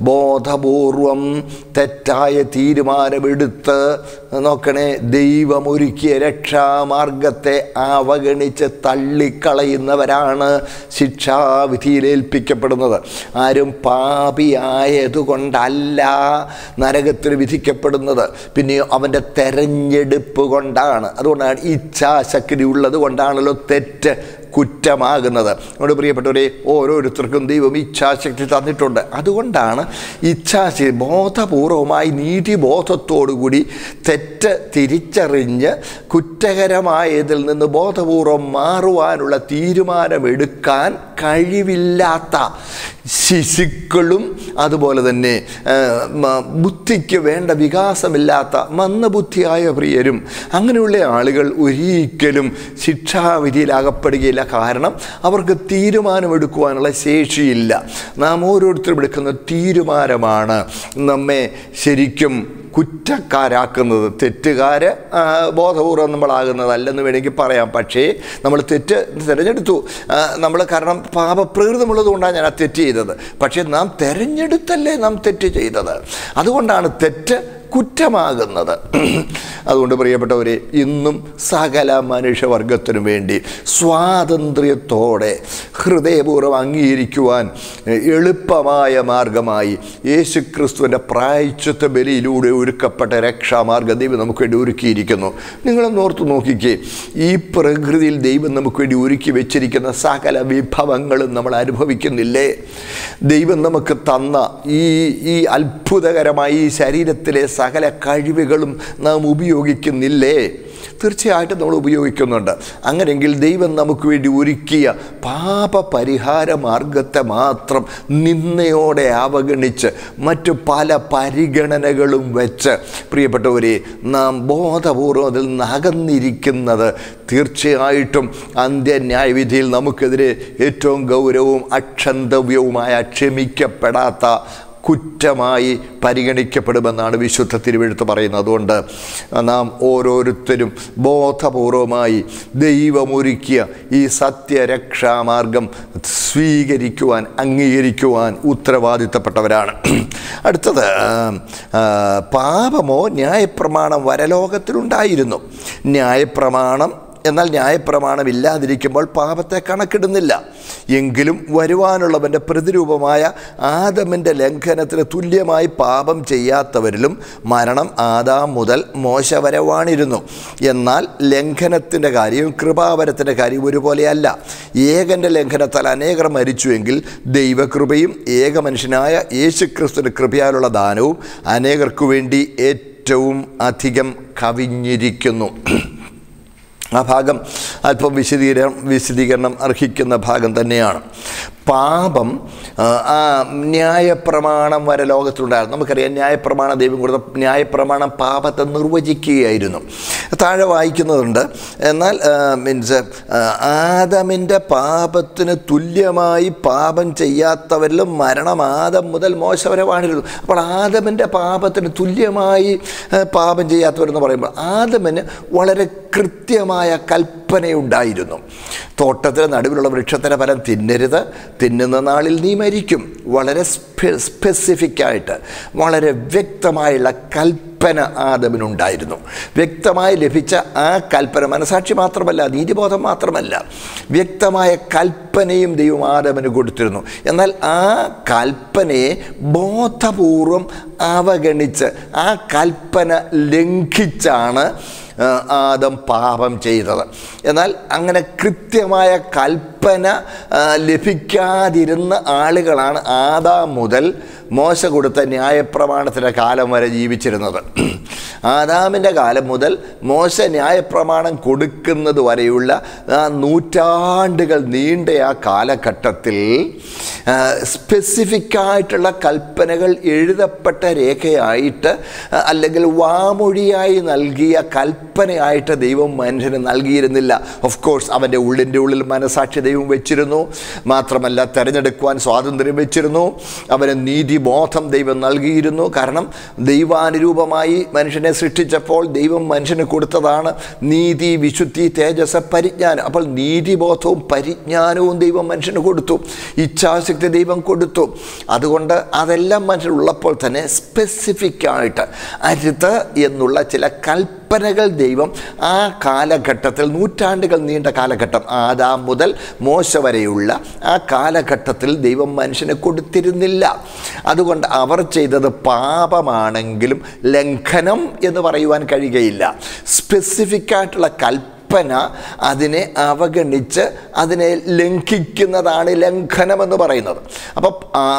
ബോധപൂർവം തെറ്റായ തീരുമാനമെടുത്ത് നോക്കണേ ദൈവമൊരുക്കിയ രക്ഷാമാർഗത്തെ അവഗണിച്ച് തള്ളിക്കളയുന്നവരാണ് ശിക്ഷാവിധിയിൽ ഏൽപ്പിക്കപ്പെടുന്നത് ആരും പാപിയായതുകൊണ്ടല്ല നരകത്തിൽ വിധിക്കപ്പെടുന്നത് പിന്നെയോ അവൻ്റെ തെരഞ്ഞെടുപ്പ് കൊണ്ടാണ് അതുകൊണ്ടാണ് ഇച്ഛാശക്തി ഉള്ളത് കൊണ്ടാണല്ലോ തെറ്റ് കുറ്റമാകുന്നത് നമ്മുടെ പ്രിയപ്പെട്ടവരെ ഓരോരുത്തർക്കും ദൈവം ഇച്ഛാശക്തി തന്നിട്ടുണ്ട് അതുകൊണ്ടാണ് ഇച്ഛാശക്തി ബോധപൂർവമായി നീതിബോധത്തോടുകൂടി തെറ്റ് തിരിച്ചറിഞ്ഞ് കുറ്റകരമായതിൽ നിന്ന് ബോധപൂർവം മാറുവാനുള്ള തീരുമാനമെടുക്കാൻ കഴിവില്ലാത്ത ശിശുക്കളും അതുപോലെ തന്നെ ആ, മ- ബുദ്ധിക്ക് വേണ്ട വികാസമില്ലാത്ത മന്ദബുദ്ധിയായ പ്രിയരും അങ്ങനെയുള്ള ആളുകൾ ഒരിക്കലും ശിക്ഷാവിധിയിലാകപ്പെടുകയില്ല കാരണം അവർക്ക് തീരുമാനമെടുക്കുവാനുള്ള ശേഷിയില്ല നാം ഓരോരുത്തരും എടുക്കുന്ന തീരുമാനമാണ് നമ്മെ ശരിക്കും കുറ്റക്കാരാക്കുന്നത് തെറ്റുകാർ ബോധപൂർവം നമ്മളാകുന്നതല്ലെന്ന് വേണമെങ്കിൽ പറയാം പക്ഷേ നമ്മൾ തെറ്റ് തിരഞ്ഞെടുത്തു നമ്മൾ കാരണം പാപപ്രകൃതമുള്ളത് കൊണ്ടാണ് ഞാൻ ആ തെറ്റ് ചെയ്തത് പക്ഷേ നാം തിരഞ്ഞെടുത്തല്ലേ നാം തെറ്റ് ചെയ്തത് അതുകൊണ്ടാണ് തെറ്റ് കുറ്റമാകുന്നത് അതുകൊണ്ട് പ്രിയപ്പെട്ടവരെ ഇന്നും സകല മനുഷ്യവർഗത്തിനു വേണ്ടി സ്വാതന്ത്ര്യത്തോടെ ഹൃദയപൂർവ്വം അംഗീകരിക്കുവാൻ എളുപ്പമായ മാർഗമായി യേശുക്രിസ്തുവിൻ്റെ പ്രായച്ചിത്ത ബലിയിലൂടെ ഒരുക്കപ്പെട്ട രക്ഷാമാർഗം ദൈവം നമുക്ക് വേണ്ടി ഒരുക്കിയിരിക്കുന്നു നിങ്ങളൊന്ന് ഓർത്ത് നോക്കിക്കേ ഈ പ്രകൃതിയിൽ ദൈവം നമുക്ക് വേണ്ടി ഒരുക്കി വെച്ചിരിക്കുന്ന സകല വിഭവങ്ങളും നമ്മൾ അനുഭവിക്കുന്നില്ലേ ദൈവം നമുക്ക് തന്ന ഈ ഈ അത്ഭുതകരമായ ഈ ശരീരത്തിലെ സകല കഴിവുകളും നാം ഉപയോഗിക്കുന്നില്ലേ തീർച്ചയായിട്ടും നമ്മൾ ഉപയോഗിക്കുന്നുണ്ട് അങ്ങനെയെങ്കിൽ ദൈവം നമുക്ക് വേണ്ടി ഒരുക്കിയ പാപപരിഹാര മാർഗത്തെ മാത്രം നിന്നയോടെ അവഗണിച്ച് മറ്റു പല പരിഗണനകളും വെച്ച് പ്രിയപ്പെട്ടവരെ നാം ബോധപൂർവ്വം അതിൽ നിന്ന് അകന്നിരിക്കുന്നത് തീർച്ചയായിട്ടും അന്ത്യന്യായവിധിയിൽ നമുക്കെതിരെ ഏറ്റവും ഗൗരവവും അക്ഷന്തവ്യവുമായ ക്ഷമിക്കപ്പെടാത്ത കുറ്റമായി പരിഗണിക്കപ്പെടുമെന്നാണ് വിശുദ്ധ തിരുവെഴുത്ത് പറയുന്നത് അതുകൊണ്ട് നാം ഓരോരുത്തരും ബോധപൂർവമായി ദൈവമൊരുക്കിയ ഈ സത്യരക്ഷാമാർഗം സ്വീകരിക്കുവാൻ അംഗീകരിക്കുവാൻ ഉത്തരവാദിത്തപ്പെട്ടവരാണ് അടുത്തത് ആ, പാപമോ ന്യായപ്രമാണം വരലോകത്തിലുണ്ടായിരുന്നു ന്യായപ്രമാണം എന്നാൽ ന്യായപ്രമാണം ഇല്ലാതിരിക്കുമ്പോൾ പാപത്തെ കണക്കിടുന്നില്ല എങ്കിലും വരുവാനുള്ളവൻ്റെ പ്രതിരൂപമായ ആദമിൻ്റെ ലംഘനത്തിന് തുല്യമായി പാപം ചെയ്യാത്തവരിലും മരണം ആദാം മുതൽ മോശ വരെ വാണിരുന്നു എന്നാൽ ലംഘനത്തിൻ്റെ കാര്യവും കൃപാവരത്തിൻ്റെ കാര്യവും ഒരുപോലെയല്ല ഏകൻ്റെ ലംഘനത്താൽ അനേകർ മരിച്ചുവെങ്കിൽ ദൈവകൃപയും ഏക മനുഷ്യനായ യേശുക്രിസ്തുവിൻ്റെ കൃപയാലുള്ള ദാനവും അനേകർക്കു വേണ്ടി ഏറ്റവും അധികം കവിഞ്ഞിരിക്കുന്നു ആ ഭാഗം അല്പം വിശദീകരണം വിശദീകരണം അർഹിക്കുന്ന ഭാഗം തന്നെയാണ് പാപം ആ, ആ ന്യായപ്രമാണം വരെ ലോകത്തിലുണ്ടായിരുന്നു നമുക്കറിയാം ന്യായപ്രമാണം ദൈവം കൊടുത്ത ന്യായപ്രമാണം പാപത്തെ നിർവചിക്കുകയായിരുന്നു താഴെ വായിക്കുന്നുണ്ട് എന്നാൽ മീൻസ് ആദമിൻ്റെ പാപത്തിന് തുല്യമായി പാപം ചെയ്യാത്തവരിലും മരണം ആദം മുതൽ മോശ വരെ വാണിരുന്നു അപ്പോൾ ആദമിൻ്റെ പാപത്തിന് തുല്യമായി ആ, പാപം ചെയ്യാത്തവരെന്ന് പറയുമ്പോൾ ആദമിന് വളരെ കൃത്യമായ കൽപ്പനയുണ്ടായിരുന്നു തോട്ടത്തിന് നടുവിലുള്ള വൃക്ഷത്തിൻ്റെ ഫലം തിന്നരുത് തിന്നുന്ന നാളിൽ നീ മരിക്കും വളരെ സ്പെ സ്പെസിഫിക്കായിട്ട് വളരെ വ്യക്തമായുള്ള കൽപ്പന ആദമിനുണ്ടായിരുന്നു വ്യക്തമായി ലഭിച്ച ആ കൽപ്പന മനസാക്ഷി മാത്രമല്ല നീതിബോധം മാത്രമല്ല വ്യക്തമായ കൽപ്പനയും ദൈവം ആദമിന് കൊടുത്തിരുന്നു എന്നാൽ ആ കൽപ്പനയെ ബോധപൂർവം അവഗണിച്ച് ആ കൽപ്പന ലംഘിച്ചാണ് ആ, ആദം പാപം ചെയ്തത് എന്നാൽ അങ്ങനെ കൃത്യമായ കൽപ്പന ആ, ലഭിക്കാതിരുന്ന ആളുകളാണ് ആദാം മുതൽ മോശ കൊടുത്ത ന്യായപ്രമാണത്തിൻ്റെ കാലം വരെ ജീവിച്ചിരുന്നത് ആദാമിൻ്റെ കാലം മുതൽ മോശ ന്യായപ്രമാണം കൊടുക്കുന്നത് വരെയുള്ള ആ നൂറ്റാണ്ടുകൾ നീണ്ട ആ കാലഘട്ടത്തിൽ സ്പെസിഫിക് ആയിട്ടുള്ള കൽപ്പനകൾ എഴുതപ്പെട്ട രേഖയായിട്ട് ആ, അല്ലെങ്കിൽ വാമൊഴിയായി നൽകിയ കൽപ്പനയായിട്ട് ദൈവം മനുഷ്യന് നൽകിയിരുന്നില്ല ഓഫ് കോഴ്സ് അവൻ്റെ ഉള്ളിൻ്റെ ഉള്ളിൽ മനസാക്ഷി ദൈവം വെച്ചിരുന്നു മാത്രമല്ല തിരഞ്ഞെടുക്കുവാൻ സ്വാതന്ത്ര്യം വെച്ചിരുന്നു അവന് നീതിബോധം ദൈവം നൽകിയിരുന്നു കാരണം ദൈവാനുരൂപമായി മനുഷ്യനെ സൃഷ്ടിച്ചപ്പോൾ ദൈവം മനുഷ്യന് കൊടുത്തതാണ് നീതി വിശുദ്ധി തേജസ് പരിജ്ഞാനം അപ്പോൾ നീതിബോധവും പരിജ്ഞാനവും ദൈവം മനുഷ്യന് കൊടുത്തു ഇച്ഛാശക്തി ദൈവം കൊടുത്തു അതുകൊണ്ട് അതെല്ലാം മനുഷ്യനുള്ളപ്പോൾ തന്നെ സ്പെസിഫിക് ആയിട്ട് അരുത് എന്നുള്ള ചില കൽപ്പനകൾ ദൈവം ആ കാലഘട്ടത്തിൽ നൂറ്റാണ്ടുകൾ നീണ്ട കാലഘട്ടം ആദാം മുതൽ മോശ വരെയുള്ള ആ കാലഘട്ടത്തിൽ ദൈവം മനുഷ്യന് കൊടുത്തിരുന്നില്ല അതുകൊണ്ട് അവർ ചെയ്തത് പാപമാണെങ്കിലും ലംഘനം എന്ന് പറയുവാൻ കഴിയുകയില്ല സ്പെസിഫിക് ആയിട്ടുള്ള കൽപ്പന അതിനെ അവഗണിച്ച് അതിനെ ലംഘിക്കുന്നതാണ് ലംഘനമെന്ന് പറയുന്നത് അപ്പോൾ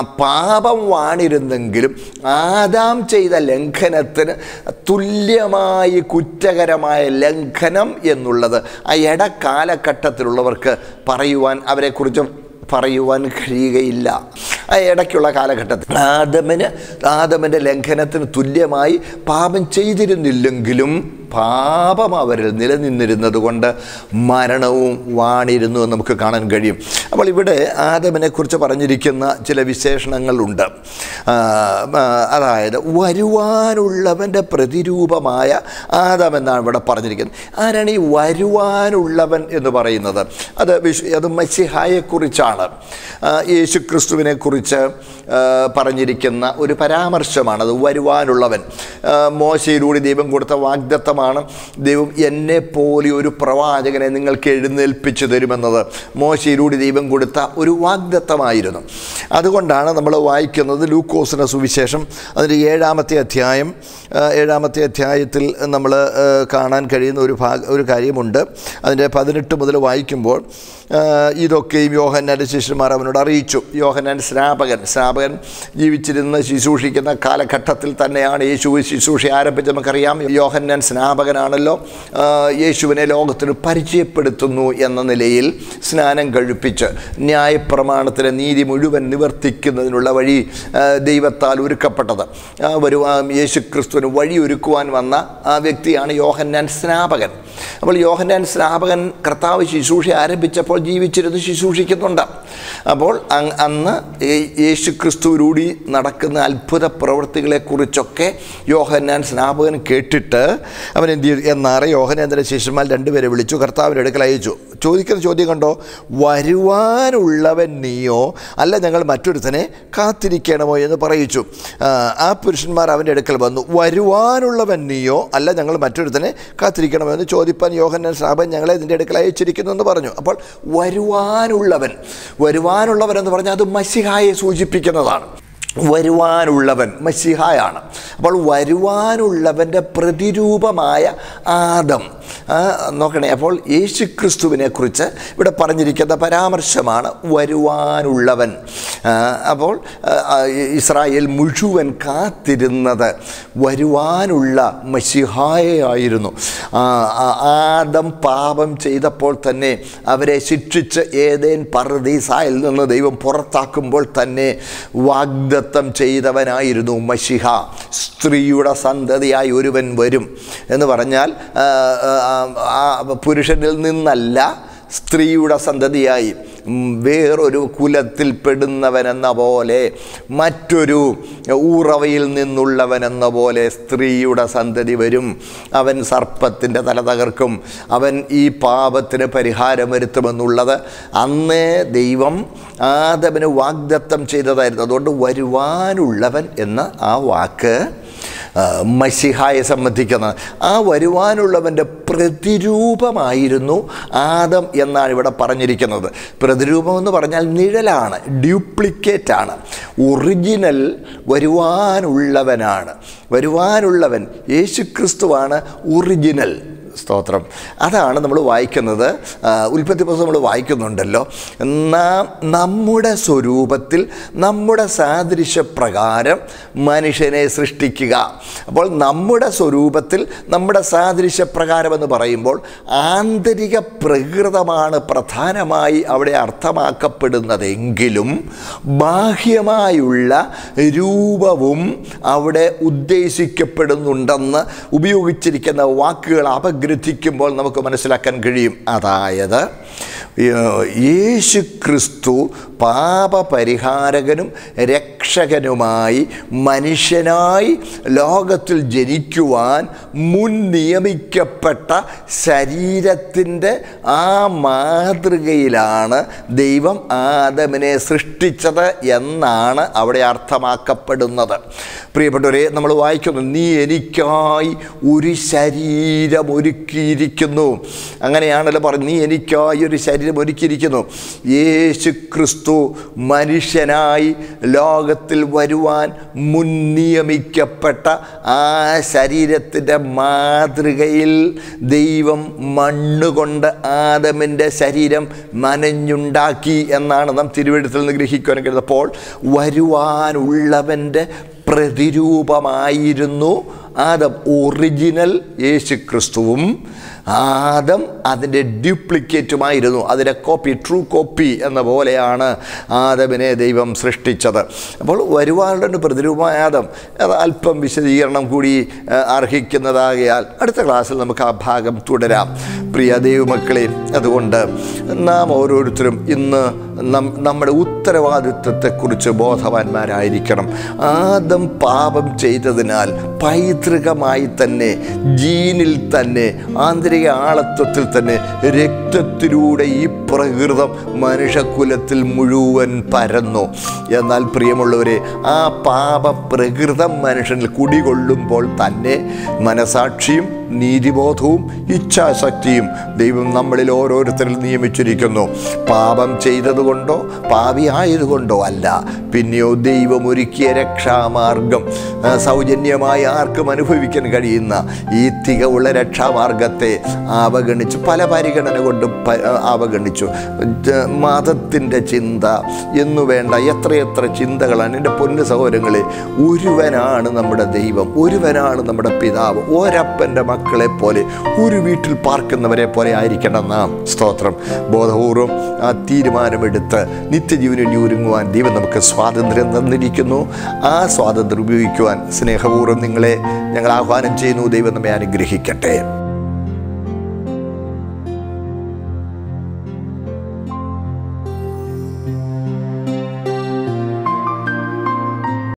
പാപം വാണിരുന്നെങ്കിലും ആദാം ചെയ്ത ലംഘനത്തിന് തുല്യമായി കുറ്റകരമായ ലംഘനം എന്നുള്ളത് ആ ഇടക്കാലഘട്ടത്തിലുള്ളവർക്ക് പറയുവാൻ അവരെക്കുറിച്ച് പറയുവാൻ കഴിയുകയില്ല ആ ഇടയ്ക്കുള്ള കാലഘട്ടത്തിൽ ആദമിന് ആദമിൻ്റെ ലംഘനത്തിന് തുല്യമായി പാപം ചെയ്തിരുന്നില്ലെങ്കിലും പാപം അവരിൽ നിലനിന്നിരുന്നത് കൊണ്ട് മരണവും വാണിരുന്നു എന്ന് നമുക്ക് കാണാൻ കഴിയും അപ്പോൾ ഇവിടെ ആദമിനെക്കുറിച്ച് പറഞ്ഞിരിക്കുന്ന ചില വിശേഷണങ്ങളുണ്ട് ആ, ആ, അതായത് വരുവാനുള്ളവൻ്റെ പ്രതിരൂപമായ ആദം എന്നാണ് ഇവിടെ പറഞ്ഞിരിക്കുന്നത് ആരാണ് ഈ വരുവാനുള്ളവൻ എന്ന് പറയുന്നത് അത് വിശു അത് മസിഹായെക്കുറിച്ചാണ് ആ, യേശു ക്രിസ്തുവിനെ കുറിച്ച് പറഞ്ഞിരിക്കുന്ന ഒരു പരാമർശമാണ് അത് വരുവാനുള്ളവൻ ആ, മോശയിലൂടെ ദൈവം കൊടുത്ത വാഗ്ദത്തമാണ് ദൈവം എന്നെ പോലെ ഒരു പ്രവാചകനെ നിങ്ങൾക്ക് എഴുന്നേൽപ്പിച്ചു തരുമെന്നത് മോശയിലൂടെ ദൈവം കൊടുത്ത ഒരു വാഗ്ദത്തമായിരുന്നു അതുകൊണ്ടാണ് നമ്മൾ വായിക്കുന്നത് ലൂക്കോസിൻ്റെ സുവിശേഷം അതിൻ്റെ ഏഴാമത്തെ അധ്യായം ആ, ഏഴാമത്തെ അധ്യായത്തിൽ നമ്മൾ ആ, കാണാൻ കഴിയുന്ന ഒരു ഭാഗ ഒരു കാര്യമുണ്ട് അതിൻ്റെ പതിനെട്ട് മുതൽ വായിക്കുമ്പോൾ ആ, ഇതൊക്കെയും യോഹന്നാൻ്റെ ശിഷ്യന്മാർ അവനോട് അറിയിച്ചു യോഹന്നാൻ സ്നാപകൻ സ്നാപകൻ ജീവിച്ചിരുന്ന് ശുശ്രൂഷിക്കുന്ന കാലഘട്ടത്തിൽ തന്നെയാണ് യേശു ശുശ്രൂഷ ആരംഭിച്ച് നമുക്കറിയാം യോഹന്നാൻ സ്നാപകനാണല്ലോ ആ, യേശുവിനെ ലോകത്തിന് പരിചയപ്പെടുത്തുന്നു എന്ന നിലയിൽ സ്നാനം കഴിപ്പിച്ച് ന്യായപ്രമാണത്തിലെ നീതി മുഴുവൻ നിവർത്തിക്കുന്നതിനുള്ള വഴി ആ, ദൈവത്താൽ ഒരുക്കപ്പെട്ടത് ആ, വരുവാ യേശു ക്രിസ്തുവിന് വഴി ഒരുക്കുവാൻ വന്ന ആ വ്യക്തിയാണ് യോഹന്നാൻ സ്നാപകൻ അപ്പോൾ യോഹന്നാൻ സ്നാപകൻ കർത്താവ് ശുശ്രൂഷ ആരംഭിച്ചപ്പോൾ കൂടെ ജീവിച്ചിരുന്ന് ശുശ്രൂഷിക്കുന്നുണ്ട് അപ്പോൾ അങ് അന്ന് ഈ- യേശു ക്രിസ്തുവിലൂടി നടക്കുന്ന അത്ഭുത പ്രവൃത്തികളെക്കുറിച്ചൊക്കെ യോഹന്നാൻ സ്നാപകൻ കേട്ടിട്ട് അവൻ എന്ത് ചെയ്തു എന്നാറ് യോഹനേന്ദ്ര ശിഷ്യന്മാർ രണ്ടുപേരെ വിളിച്ചു കർത്താവിൻ്റെ അടുക്കൽ അയച്ചു ചോദിക്കുന്ന ചോദ്യം കണ്ടോ വരുവാനുള്ളവൻ നീയോ അല്ല ഞങ്ങൾ മറ്റൊരുത്തനെ കാത്തിരിക്കണമോ എന്ന് പറയിച്ചു ആ, ആ പുരുഷന്മാർ അവൻ്റെ അടുക്കൽ വന്നു വരുവാനുള്ളവൻ നീയോ അല്ല ഞങ്ങൾ മറ്റൊരുത്തനെ കാത്തിരിക്കണമോ എന്ന് ചോദിപ്പാൻ യോഹന്നാൻ സ്നാപകൻ ഞങ്ങളെ ഇതിൻ്റെ അടുക്കൽ അയച്ചിരിക്കുന്നു എന്ന് പറഞ്ഞു അപ്പോൾ വരുവാനുള്ളവൻ വരുവാനുള്ളവൻ എന്ന് പറഞ്ഞാൽ അത് മസിഹായെ സൂചിപ്പിക്കുന്നതാണ് വരുവാനുള്ളവൻ മസിഹായാണ് അപ്പോൾ വരുവാനുള്ളവൻ്റെ പ്രതിരൂപമായ ആദം ആ, നോക്കണേ അപ്പോൾ യേശു ക്രിസ്തുവിനെ കുറിച്ച് ഇവിടെ പറഞ്ഞിരിക്കുന്ന പരാമർശമാണ് വരുവാനുള്ളവൻ ആ, അപ്പോൾ ആ, ആ, ഇസ്രായേൽ മുഴുവൻ കാത്തിരുന്നത് വരുവാനുള്ള മഷിഹായായിരുന്നു ആ, ആ, ആദം പാപം ചെയ്തപ്പോൾ തന്നെ അവരെ ശിക്ഷിച്ച് ഏതേൻ പർദീസായിൽ നിന്ന് ദൈവം പുറത്താക്കുമ്പോൾ തന്നെ വാഗ്ദത്തം ചെയ്തവനായിരുന്നു മഷിഹ സ്ത്രീയുടെ സന്തതിയായി ഒരുവൻ വരും എന്ന് പറഞ്ഞാൽ ആ, ആ, ആ പുരുഷനിൽ നിന്നല്ല സ്ത്രീയുടെ സന്തതിയായി ഉം, വേറൊരു കുലത്തിൽ പെടുന്നവനെന്ന പോലെ മറ്റൊരു ഊറവയിൽ നിന്നുള്ളവനെന്ന പോലെ സ്ത്രീയുടെ സന്തതി വരും അവൻ സർപ്പത്തിൻ്റെ തല തകർക്കും അവൻ ഈ പാപത്തിന് പരിഹാരം വരുത്തുമെന്നുള്ളത് അന്നേ ദൈവം ആദവന് വാഗ്ദത്തം ചെയ്തതായിരുന്നു അതുകൊണ്ട് വരുവാനുള്ളവൻ എന്ന ആ വാക്ക് ആ, മഷിഹായെ സംബന്ധിക്കുന്ന ആ വരുവാനുള്ളവൻ്റെ പ്രതിരൂപമായിരുന്നു ആദം എന്നാണ് ഇവിടെ പറഞ്ഞിരിക്കുന്നത് പ്രതിരൂപം എന്ന് പറഞ്ഞാൽ നിഴലാണ് ഡ്യൂപ്ലിക്കേറ്റ് ആണ് ഒറിജിനൽ വരുവാനുള്ളവനാണ് വരുവാനുള്ളവൻ യേശുക്രിസ്തുവാണ് ഒറിജിനൽ സ്തോത്രം അതാണ് നമ്മൾ വായിക്കുന്നത് ആ, ഉൽപ്പത്തി പുസ്തകം നമ്മൾ വായിക്കുന്നുണ്ടല്ലോ നാം നമ്മുടെ സ്വരൂപത്തിൽ നമ്മുടെ സാദൃശ്യപ്രകാരം മനുഷ്യനെ സൃഷ്ടിക്കുക അപ്പോൾ നമ്മുടെ സ്വരൂപത്തിൽ നമ്മുടെ സാദൃശ്യപ്രകാരം എന്ന് പറയുമ്പോൾ ആന്തരിക പ്രകൃതമാണ് പ്രധാനമായി അവിടെ അർത്ഥമാക്കപ്പെടുന്നതെങ്കിലും ബാഹ്യമായുള്ള രൂപവും അവിടെ ഉദ്ദേശിക്കപ്പെടുന്നുണ്ടെന്ന് ഉപയോഗിച്ചിരിക്കുന്ന വാക്കുകൾ അപഗ്രഥിക്കുമ്പോൾ നമുക്ക് മനസ്സിലാക്കാൻ കഴിയും അതായത് യേശു ക്രിസ്തു പാപപരിഹാരകനും രക്ഷകനുമായി മനുഷ്യനായി ലോകത്തിൽ ജനിക്കുവാൻ മുൻ നിയമിക്കപ്പെട്ട ശരീരത്തിൻ്റെ ആ മാതൃകയിലാണ് ദൈവം ആദമിനെ സൃഷ്ടിച്ചത് എന്നാണ് അവിടെ അർത്ഥമാക്കപ്പെടുന്നത് പ്രിയപ്പെട്ടവരെ നമ്മൾ വായിക്കുന്നു നീ എനിക്കായി ഒരു ശരീരം ഒരുക്കിയിരിക്കുന്നു അങ്ങനെയാണല്ലോ പറഞ്ഞു നീ എനിക്കായി ഒരു ശരീരം ഒരുക്കിയിരിക്കുന്നു യേശു ക്രിസ്തു മനുഷ്യനായി ലോകത്തിൽ വരുവാൻ മുൻ നിയമിക്കപ്പെട്ട ആ ശരീരത്തിൻ്റെ മാതൃകയിൽ ദൈവം മണ്ണുകൊണ്ട് ആദമിൻ്റെ ശരീരം മനഞ്ഞുണ്ടാക്കി എന്നാണ് നാം തിരുവഴുത്തിൽ നിന്ന് ഗ്രഹിക്കുവാൻ കഴിയുന്നത് അപ്പോൾ വരുവാനുള്ളവൻ്റെ പ്രതിരൂപമായിരുന്നു ആദം ഒറിജിനൽ യേശു ക്രിസ്തുവും ആദം അതിൻ്റെ ഡ്യൂപ്ലിക്കേറ്റുമായിരുന്നു അതിൻ്റെ കോപ്പി ട്രൂ കോപ്പി എന്ന പോലെയാണ് ആദമിനെ ദൈവം സൃഷ്ടിച്ചത് അപ്പോൾ വരുവാനുള്ള പ്രതിരൂപമായ ആദം അത് അല്പം വിശദീകരണം കൂടി ആ, അർഹിക്കുന്നതാകയാൽ അടുത്ത ക്ലാസ്സിൽ നമുക്ക് ആ ഭാഗം തുടരാം പ്രിയ ദൈവമക്കളെ അതുകൊണ്ട് നാം ഓരോരുത്തരും ഇന്ന് നം- നമ്മുടെ ഉത്തരവാദിത്വത്തെക്കുറിച്ച് ബോധവാന്മാരായിരിക്കണം ആദം പാപം ചെയ്തതിനാൽ പൈതൃകമായി തന്നെ ജീനിൽ തന്നെ ആന്തരിക ആളത്വത്തിൽ തന്നെ രക്തത്തിലൂടെ ഈ പ്രകൃതം മനുഷ്യകുലത്തിൽ മുഴുവൻ പരന്നു എന്നാൽ പ്രിയമുള്ളവരെ ആ പാപ പ്രകൃതം മനുഷ്യനിൽ കുടികൊള്ളുമ്പോൾ തന്നെ മനസാക്ഷിയും നീതിബോധവും ഇച്ഛാശക്തിയും ദൈവം നമ്മളിൽ ഓരോരുത്തരിൽ നിയമിച്ചിരിക്കുന്നു പാപം ചെയ്തതുകൊണ്ടോ പാപിയായതുകൊണ്ടോ അല്ല പിന്നെയോ ദൈവം ഒരുക്കിയ രക്ഷാമാർഗം ആ, സൗജന്യമായി ആർക്കും അനുഭവിക്കാൻ കഴിയുന്ന ഈ തികവുള്ള രക്ഷാമാർഗത്തെ അവഗണിച്ചു പല പരിഗണന കൊണ്ട് പ- അവഗണിച്ചു ജ- മതത്തിൻ്റെ ചിന്ത എന്നു വേണ്ട എത്രയെത്ര ചിന്തകളാണ് എൻ്റെ പൊന്നു സഹോദരങ്ങളെ ഒരുവനാണ് നമ്മുടെ ദൈവം ഒരുവനാണ് നമ്മുടെ പിതാവ് ഒരപ്പൻ്റെ മക്കളെ പോലെ ഒരു വീട്ടിൽ പാർക്കുന്നവരെ പോലെ ആയിരിക്കണം നാം സ്തോത്രം ബോധപൂർവം ആ തീരുമാനമെടുത്ത് നിത്യജീവന് വേണ്ടി ഒരുങ്ങുവാൻ ദൈവം നമുക്ക് സ്വാതന്ത്ര്യം തന്നിരിക്കുന്നു ആ സ്വാതന്ത്ര്യം ഉപയോഗിക്കുവാൻ സ്നേഹപൂർവ്വം നിങ്ങളെ ഞങ്ങൾ ആഹ്വാനം ചെയ്യുന്നു ദൈവം നമ്മെ അനുഗ്രഹിക്കട്ടെ